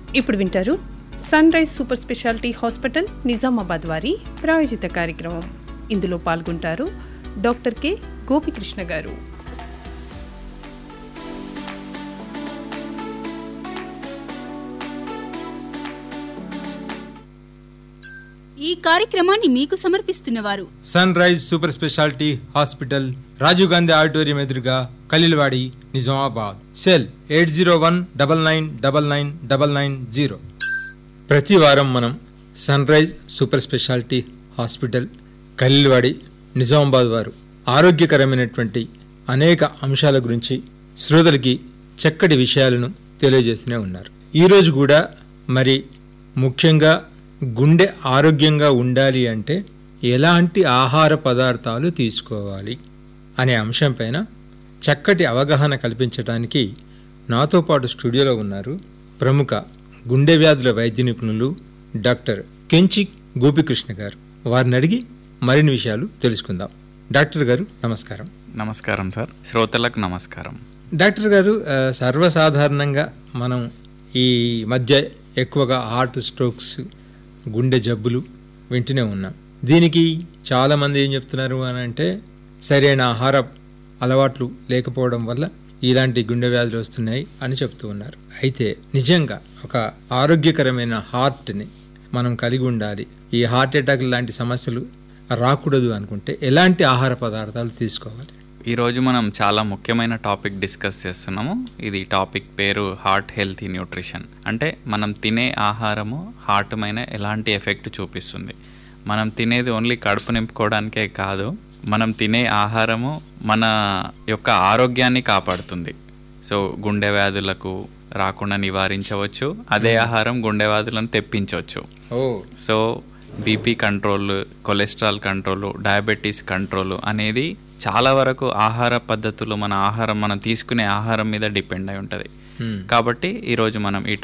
ఇప్పుడు వింటారు Sunrise Super Speciality Hospital Nizamabad వారి ప్రాయోజిత కార్యక్రమం ఇందులో పాల్గొంటారు డాక్టర్ కె గోపికృష్ణ గారు ఈ కార్యక్రమాన్ని మీకు సమర్పిస్తున్నవారు Sunrise Super Speciality Hospital Rajiv Gandhi auditorium ఎదురుగా Khaleelwadi Nizamabad cell eight zero one double nine double nine double nine zero ప్రతి వారం మనం Sunrise Super Speciality Hospital Khaleelwadi Nizamabad వారు ఆరోగ్యకరమైనటువంటి అనేక అంశాల గురించి శ్రోతలకి చక్కటి విషయాలను తెలియజేస్తూనే ఉన్నారు ఈరోజు కూడా మరి ముఖ్యంగా గుండె ఆరోగ్యంగా ఉండాలి అంటే ఎలాంటి ఆహార పదార్థాలు తీసుకోవాలి అనే అంశంపైన చక్కటి అవగాహన కల్పించడానికి నాతో పాటు స్టూడియోలో ఉన్నారు ప్రముఖ గుండె వ్యాధుల వైద్య నిపుణులు డాక్టర్ కెంచి గోపికృష్ణ గారు వారిని అడిగి మరిన్ని విషయాలు తెలుసుకుందాం డాక్టర్ గారు నమస్కారం నమస్కారం సార్ శ్రోతలకు నమస్కారం డాక్టర్ గారు ఆ, సర్వసాధారణంగా మనం ఈ మధ్య ఎక్కువగా హార్ట్ స్ట్రోక్స్ గుండె జబ్బులు వింటూనే ఉన్నాం దీనికి చాలామంది ఏం చెప్తున్నారు అని అంటే సరైన ఆహార అలవాట్లు లేకపోవడం వల్ల ఇలాంటి గుండె వ్యాధులు వస్తున్నాయి అని చెప్తూ ఉన్నారు అయితే నిజంగా ఒక ఆరోగ్యకరమైన హార్ట్ని మనం కలిగి ఉండాలి ఈ హార్ట్ అటాక్ లాంటి సమస్యలు రాకూడదు అనుకుంటే ఎలాంటి ఆహార పదార్థాలు తీసుకోవాలి ఈరోజు మనం చాలా ముఖ్యమైన టాపిక్ డిస్కస్ చేస్తున్నాము ఇది టాపిక్ పేరు హార్ట్ హెల్తీ న్యూట్రిషన్ అంటే మనం తినే ఆహారము హార్ట్ పైన ఎలాంటి ఎఫెక్ట్ చూపిస్తుంది మనం తినేది ఓన్లీ కడుపు నింపుకోవడానికే కాదు మనం తినే ఆహారము మన యొక్క ఆరోగ్యాన్ని కాపాడుతుంది సో గుండె వ్యాధులకు రాకుండా నివారించవచ్చు అదే ఆహారం గుండె వ్యాధులను తెప్పించవచ్చు ఓ so BP control cholesterol control diabetes control అనేది చాలా వరకు ఆహార పద్ధతులు మన ఆహారం మనం తీసుకునే ఆహారం మీద డిపెండ్ అయి ఉంటుంది Hmm. కాబట్టి ఈరోజు మనం ఈ